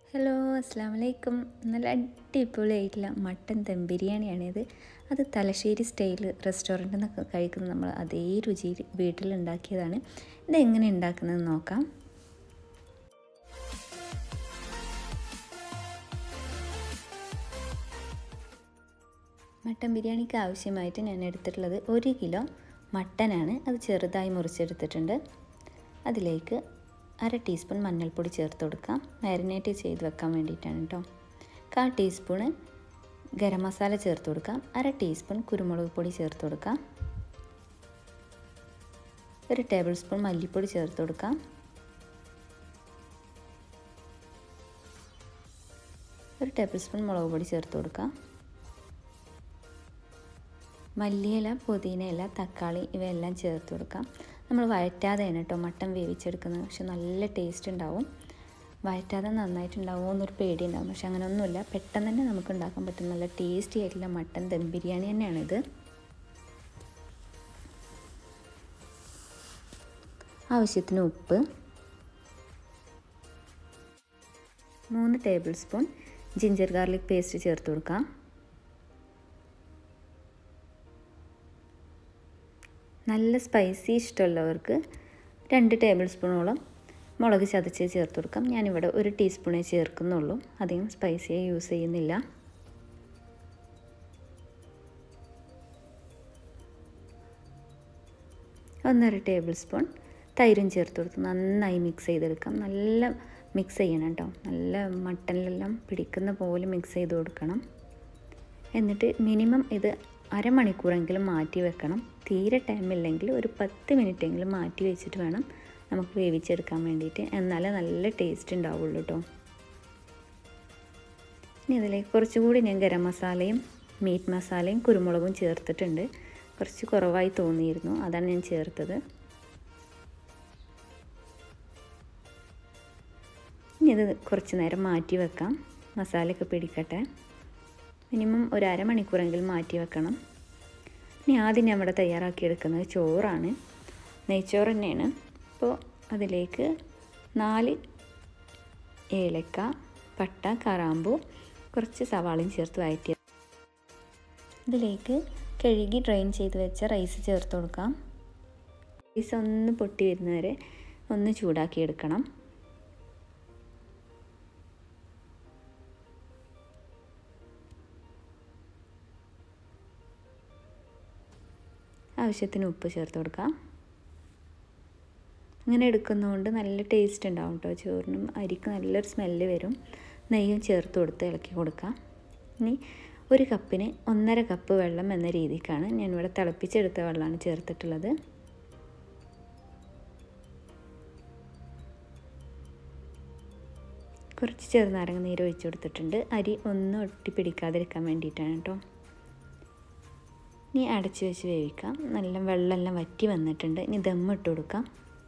hello അസ്സാം വലൈക്കും നല്ല അടിപൊളിയായിട്ടുള്ള മട്ടൻ ദം ബിരിയാണിയാണിത് അത് തലശ്ശേരി സ്റ്റൈൽ റെസ്റ്റോറൻറ്റിൽ നിന്നൊക്കെ കഴിക്കുന്ന നമ്മൾ അതേ രുചി വീട്ടിലുണ്ടാക്കിയതാണ് ഇതെങ്ങനെ ഉണ്ടാക്കുന്നത് നോക്കാം മട്ടൻ ബിരിയാണിക്ക് ആവശ്യമായിട്ട് ഞാൻ എടുത്തിട്ടുള്ളത് ഒരു കിലോ മട്ടനാണ് അത് ചെറുതായി മുറിച്ചെടുത്തിട്ടുണ്ട് അതിലേക്ക് അര ടീസ്പൂൺ മഞ്ഞൾപ്പൊടി ചേർത്ത് കൊടുക്കാം മാരിനേറ്റ് ചെയ്ത് വെക്കാൻ വേണ്ടിയിട്ടാണ് കേട്ടോ കാ ടീസ്പൂണ് ഗരം മസാല ചേർത്ത് കൊടുക്കാം അര ടീസ്പൂൺ കുരുമുളക് പൊടി ചേർത്ത് കൊടുക്കാം ഒരു ടേബിൾ സ്പൂൺ മല്ലിപ്പൊടി ചേർത്ത് കൊടുക്കാം ഒരു ടേബിൾ സ്പൂൺ മുളക് പൊടി ചേർത്ത് കൊടുക്കാം മല്ലിയില പുതിനയില തക്കാളി ഇവയെല്ലാം ചേർത്ത് കൊടുക്കാം നമ്മൾ വഴറ്റാതെയാണ് കേട്ടോ മട്ടൻ വേവിച്ചെടുക്കുന്നത് പക്ഷെ നല്ല ടേസ്റ്റ് ഉണ്ടാവും വഴറ്റാതെ നന്നായിട്ടുണ്ടാവുമോ എന്നൊരു പേടി ഉണ്ടാവും പക്ഷെ അങ്ങനെയൊന്നുമില്ല പെട്ടെന്ന് തന്നെ നമുക്ക് ഉണ്ടാക്കാൻ പറ്റും നല്ല ടേസ്റ്റി ആയിട്ടുള്ള മട്ടൻ ദം ബിരിയാണി തന്നെയാണിത് ആവശ്യത്തിന് ഉപ്പ് മൂന്ന് tablespoon ginger garlic paste ചേർത്ത് കൊടുക്കാം നല്ല സ്പൈസി ഇഷ്ടമുള്ളവർക്ക് രണ്ട് ടേബിൾ സ്പൂണോളം മുളക് ചതച്ച് ചേർത്ത് കൊടുക്കാം ഞാനിവിടെ ഒരു ടീസ്പൂണേ ചേർക്കുന്നുള്ളൂ അധികം സ്പൈസിയായി യൂസ് ചെയ്യുന്നില്ല ഒന്നര ടേബിൾ സ്പൂൺ തൈരും ചേർത്ത് കൊടുത്ത് നന്നായി മിക്സ് ചെയ്തെടുക്കാം നല്ല മിക്സ് ചെയ്യണം കേട്ടോ നല്ല മട്ടനിലെല്ലാം പിടിക്കുന്ന പോലെ മിക്സ് ചെയ്ത് കൊടുക്കണം എന്നിട്ട് മിനിമം ഇത് അരമണിക്കൂറെങ്കിലും മാറ്റി വെക്കണം തീരെ ടൈമില്ലെങ്കിൽ ഒരു പത്ത് മിനിറ്റെങ്കിലും മാറ്റി വെച്ചിട്ട് വേണം നമുക്ക് വേവിച്ചെടുക്കാൻ വേണ്ടിയിട്ട് എന്നാലേ നല്ല ടേസ്റ്റ് ഉണ്ടാവുള്ളൂ കേട്ടോ ഇനി അതിലേക്ക് കുറച്ചുകൂടി ഞാൻ ഗരം മസാലയും മീറ്റ് മസാലയും കുരുമുളകും ചേർത്തിട്ടുണ്ട് കുറച്ച് കുറവായി തോന്നിയിരുന്നു അതാണ് ഞാൻ ചേർത്തത് ഇനി ഇത് കുറച്ച് നേരം മാറ്റി വെക്കാം മസാലയൊക്കെ പിടിക്കട്ടെ മിനിമം ഒരു അരമണിക്കൂറെങ്കിലും മാറ്റി വെക്കണം ഇനി ആദ്യം ഞാൻ ഇവിടെ തയ്യാറാക്കിയെടുക്കുന്നത് ചോറാണ് നെയ്ച്ചോറ് തന്നെയാണ് അപ്പോൾ അതിലേക്ക് നാല് ഏലക്ക പട്ട കറാമ്പു കുറച്ച് സവാളയും ചേർത്ത് വഴറ്റിയ ഇതിലേക്ക് കഴുകി ഡ്രെയിൻ ചെയ്ത് വെച്ച റൈസ് ചേർത്ത് കൊടുക്കാം റൈസ് ഒന്ന് പൊട്ടി വരുന്നവരെ ഒന്ന് ചൂടാക്കിയെടുക്കണം ആവശ്യത്തിന് ഉപ്പ് ചേർത്ത് കൊടുക്കാം അങ്ങനെ എടുക്കുന്നതുകൊണ്ട് നല്ല ടേസ്റ്റ് ഉണ്ടാവും കേട്ടോ ചോറിനും അരിക്ക് നല്ലൊരു സ്മെല്ല് വരും നെയ്യും ചേർത്ത് കൊടുത്ത് ഇളക്കി കൊടുക്കാം ഇനി ഒരു കപ്പിന് ഒന്നര കപ്പ് വെള്ളം എന്ന രീതിക്കാണ് ഞാനിവിടെ തിളപ്പിച്ചെടുത്ത വെള്ളമാണ് ചേർത്തിട്ടുള്ളത് കുറച്ച് ചെറുനാരങ്ങ നീര് ഒഴിച്ചു കൊടുത്തിട്ടുണ്ട് അരി ഒന്നും ഒട്ടിപ്പിടിക്കാതിരിക്കാൻ വേണ്ടിയിട്ടാണ് കേട്ടോ ഇനി അടച്ച് വെച്ച് വേവിക്കാം നല്ല വെള്ളമെല്ലാം വറ്റി വന്നിട്ടുണ്ട് ഇനി ദമ്മിട്ട് കൊടുക്കാം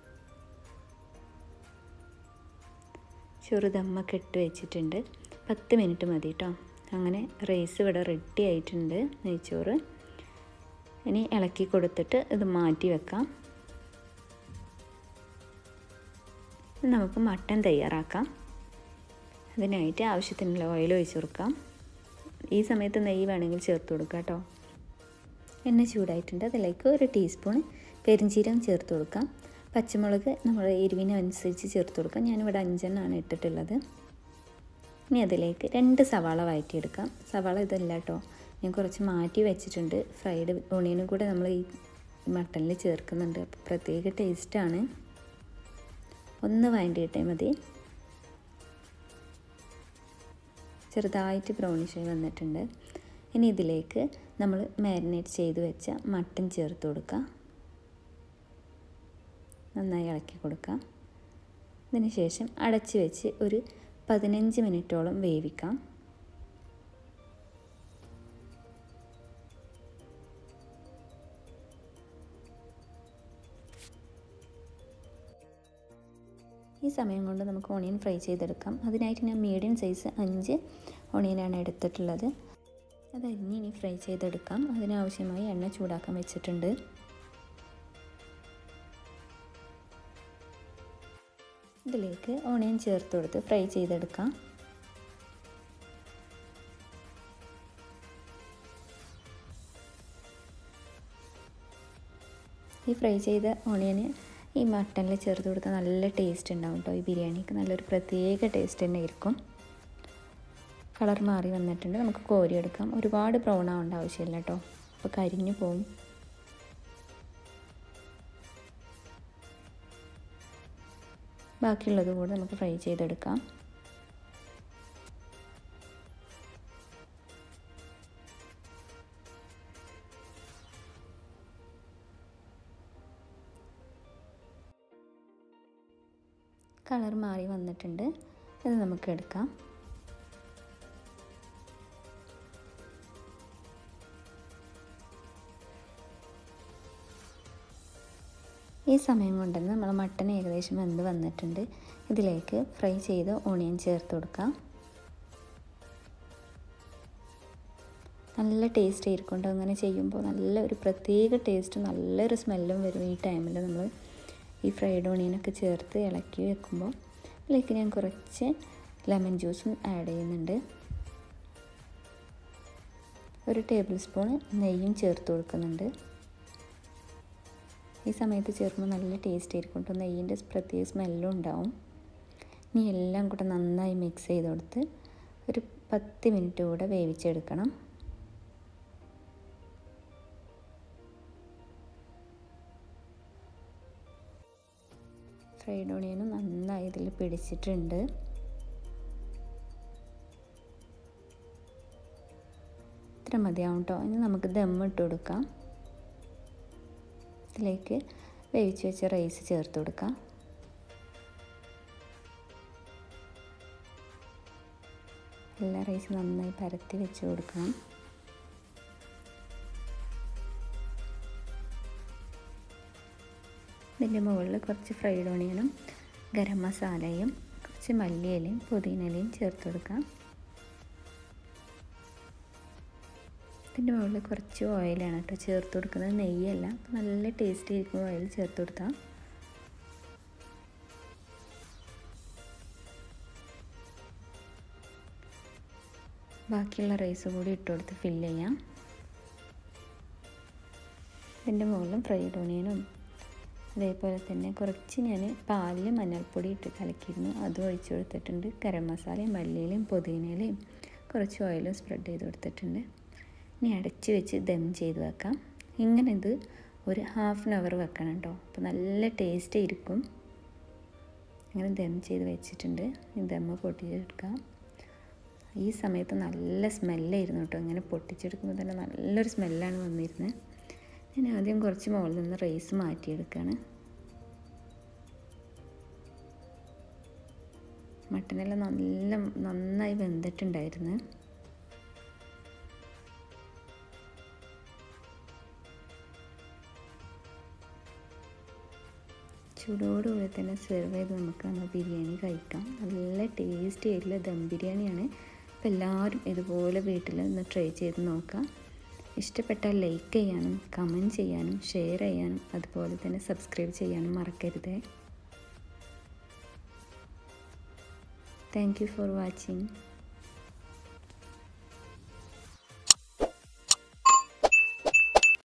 ചെറു ദമ്മൊക്കെ ഇട്ട് വെച്ചിട്ടുണ്ട് പത്ത് മിനിറ്റ് മതി കേട്ടോ അങ്ങനെ റൈസ് ഇവിടെ റെഡി ആയിട്ടുണ്ട് നെയ്ച്ചോറ് ഇനി ഇളക്കി കൊടുത്തിട്ട് ഇത് മാറ്റി വെക്കാം നമുക്ക് മട്ടൻ തയ്യാറാക്കാം അതിനായിട്ട് ആവശ്യത്തിനുള്ള ഓയിൽ ഒഴിച്ച് കൊടുക്കാം ഈ സമയത്ത് നെയ്യ് വേണമെങ്കിൽ ചേർത്ത് കൊടുക്കാം കേട്ടോ എണ്ണ ചൂടായിട്ടുണ്ട് അതിലേക്ക് ഒരു ടീസ്പൂൺ പെരിഞ്ചീരകം ചേർത്ത് കൊടുക്കാം പച്ചമുളക് നമ്മൾ എരിവിനനുസരിച്ച് ചേർത്ത് കൊടുക്കാം ഞാനിവിടെ അഞ്ചെണ്ണമാണ് ഇട്ടിട്ടുള്ളത് ഇനി അതിലേക്ക് രണ്ട് സവാള വഴറ്റിയെടുക്കാം സവാള ഇതല്ല കേട്ടോ ഞാൻ കുറച്ച് മാറ്റി വെച്ചിട്ടുണ്ട് ഫ്രൈഡ് ഓണിയനും കൂടെ നമ്മൾ ഈ മട്ടനിൽ ചേർക്കുന്നുണ്ട് അപ്പോൾ പ്രത്യേക ടേസ്റ്റാണ് ഒന്ന് വഴണ്ടിയിട്ടേ മതി ചെറുതായിട്ട് ബ്രൗണിഷായി വന്നിട്ടുണ്ട് ഇനി ഇതിലേക്ക് നമ്മൾ മാരിനേറ്റ് ചെയ്ത് വെച്ച മട്ടൻ ചേർത്ത് കൊടുക്കുക നന്നായി ഇളക്കി കൊടുക്കാം ഇതിന് ശേഷം അടച്ച് വെച്ച് ഒരു പതിനഞ്ച് മിനിറ്റോളം വേവിക്കാം ഈ സമയം കൊണ്ട് നമുക്ക് ഓണിയൻ ഫ്രൈ ചെയ്തെടുക്കാം അതിനായിട്ട് ഞാൻ മീഡിയം സൈസ് അഞ്ച് ഓണിയനാണ് എടുത്തിട്ടുള്ളത് അത് അരിഞ്ഞ് ഇനി ഫ്രൈ ചെയ്തെടുക്കാം അതിനാവശ്യമായി എണ്ണ ചൂടാക്കാൻ വെച്ചിട്ടുണ്ട് ഇതിലേക്ക് ഓണിയൻ ചേർത്ത് കൊടുത്ത് ഫ്രൈ ചെയ്തെടുക്കാം ഈ ഫ്രൈ ചെയ്ത ഓണിയന് ഈ മട്ടനിൽ ചേർത്ത് കൊടുത്താൽ നല്ല ടേസ്റ്റ് ഉണ്ടാവും കേട്ടോ ഈ ബിരിയാണിക്ക് നല്ലൊരു പ്രത്യേക ടേസ്റ്റ് തന്നെ ആയിരിക്കും കളർ മാറി വന്നിട്ടുണ്ട് നമുക്ക് കോരിയെടുക്കാം ഒരുപാട് ബ്രൗൺ ആവേണ്ട ആവശ്യമില്ല കേട്ടോ അപ്പോൾ കരിഞ്ഞു പോവും ബാക്കിയുള്ളത് കൂടെ നമുക്ക് ഫ്രൈ ചെയ്തെടുക്കാം കളർ മാറി വന്നിട്ടുണ്ട് ഇത് നമുക്ക് എടുക്കാം ഈ സമയം കൊണ്ട് തന്നെ നമ്മൾ മട്ടൻ ഏകദേശം വെന്ത് വന്നിട്ടുണ്ട് ഇതിലേക്ക് ഫ്രൈ ചെയ്ത് ഓണിയൻ ചേർത്ത് കൊടുക്കാം നല്ല ടേസ്റ്റ് ആയിരിക്കും കേട്ടോ അങ്ങനെ ചെയ്യുമ്പോൾ നല്ല ഒരു പ്രത്യേക ടേസ്റ്റും നല്ലൊരു സ്മെല്ലും വരും ഈ ടൈമിൽ നമ്മൾ ഈ ഫ്രൈഡ് ഓണിയനൊക്കെ ചേർത്ത് ഇളക്കി വെക്കുമ്പോൾ അതിലേക്ക് ഞാൻ കുറച്ച് ലെമൺ ജ്യൂസും ആഡ് ചെയ്യുന്നുണ്ട് ഒരു ടേബിൾ സ്പൂൺ നെയ്യും ചേർത്ത് കൊടുക്കുന്നുണ്ട് ഈ സമയത്ത് ചേർക്കുമ്പോൾ നല്ല ടേസ്റ്റ് ആയിരിക്കും കേട്ടോ നെയ്യിൻ്റെ പ്രത്യേക സ്മെല്ലും ഉണ്ടാവും ഇനി എല്ലാം കൂടെ നന്നായി മിക്സ് ചെയ്ത് കൊടുത്ത് ഒരു പത്ത് മിനിറ്റ് കൂടെ വേവിച്ചെടുക്കണം ഫ്രൈഡ് ഓണിയനും നന്നായി ഇതിൽ പിടിച്ചിട്ടുണ്ട് ഇത്ര മതിയാവും കേട്ടോ ഇനി നമുക്ക് ദം ഇട്ട് കൊടുക്കാം ഇതിലേക്ക് വേവിച്ച് വെച്ച റൈസ് ചേർത്ത് കൊടുക്കാം എല്ലാ റൈസും നന്നായി പരത്തി വെച്ച് കൊടുക്കണം ഇതിൻ്റെ മുകളിൽ കുറച്ച് ഫ്രൈഡ് ഓണിയനും ഗരം മസാലയും കുറച്ച് മല്ലിയിലയും പുതിനയിലയും ചേർത്ത് കൊടുക്കാം ഇതിൻ്റെ മുകളിൽ കുറച്ച് ഓയിലാണ് കേട്ടോ ചേർത്ത് കൊടുക്കുന്നത് നെയ്യല്ല അപ്പോൾ നല്ല ടേസ്റ്റ് ആയിരിക്കും ഓയിൽ ചേർത്ത് കൊടുത്താൽ ബാക്കിയുള്ള റൈസ് കൂടി ഇട്ട് കൊടുത്ത് ഫില്ല് ചെയ്യാം ഇതിൻ്റെ മുകളിലും ഫ്രൈഡ് ഓണിയനും അതേപോലെ തന്നെ കുറച്ച് ഞാൻ പാലിൽ മഞ്ഞൾപ്പൊടി ഇട്ട് കലക്കിയിരുന്നു അതും ഒഴിച്ച് കൊടുത്തിട്ടുണ്ട് ഗരം മസാലയും മല്ലിയിലയും പുതിനയിലയും കുറച്ച് ഓയിലും സ്പ്രെഡ് ചെയ്ത് കൊടുത്തിട്ടുണ്ട് ഇനി അടച്ച് വെച്ച് ദം ചെയ്ത് വെക്കാം ഇങ്ങനെ ഇത് ഒരു ഹാഫ് ആൻ അവർ വെക്കണം കേട്ടോ അപ്പോൾ നല്ല ടേസ്റ്റ് ഇരിക്കും അങ്ങനെ ദം ചെയ്ത് വെച്ചിട്ടുണ്ട് ഈ ദമ്മ് പൊട്ടിച്ചെടുക്കാം ഈ സമയത്ത് നല്ല സ്മെല്ലായിരുന്നു കേട്ടോ ഇങ്ങനെ പൊട്ടിച്ചെടുക്കുമ്പോൾ തന്നെ നല്ലൊരു സ്മെല്ലാണ് വന്നിരുന്നത് ഞാൻ ആദ്യം കുറച്ച് മുകളിൽ നിന്ന് റൈസ് മാറ്റിയെടുക്കുകയാണ് മട്ടനെല്ലാം നല്ല നന്നായി വെന്തിട്ടുണ്ടായിരുന്നു ചൂടോടുകൂടി തന്നെ സെർവ് ചെയ്ത് നമുക്ക് നമ്മൾ ബിരിയാണി കഴിക്കാം നല്ല ടേസ്റ്റി ആയിട്ടുള്ള ദം ബിരിയാണിയാണ് അപ്പോൾ എല്ലാവരും ഇതുപോലെ വീട്ടിൽ ഒന്ന് ട്രൈ ചെയ്ത് നോക്കാം ഇഷ്ടപ്പെട്ടാൽ ലൈക്ക് ചെയ്യാനും കമൻറ്റ് ചെയ്യാനും ഷെയർ ചെയ്യാനും അതുപോലെ തന്നെ സബ്സ്ക്രൈബ് ചെയ്യാനും മറക്കരുതേ താങ്ക് യു ഫോർ വാച്ചിങ്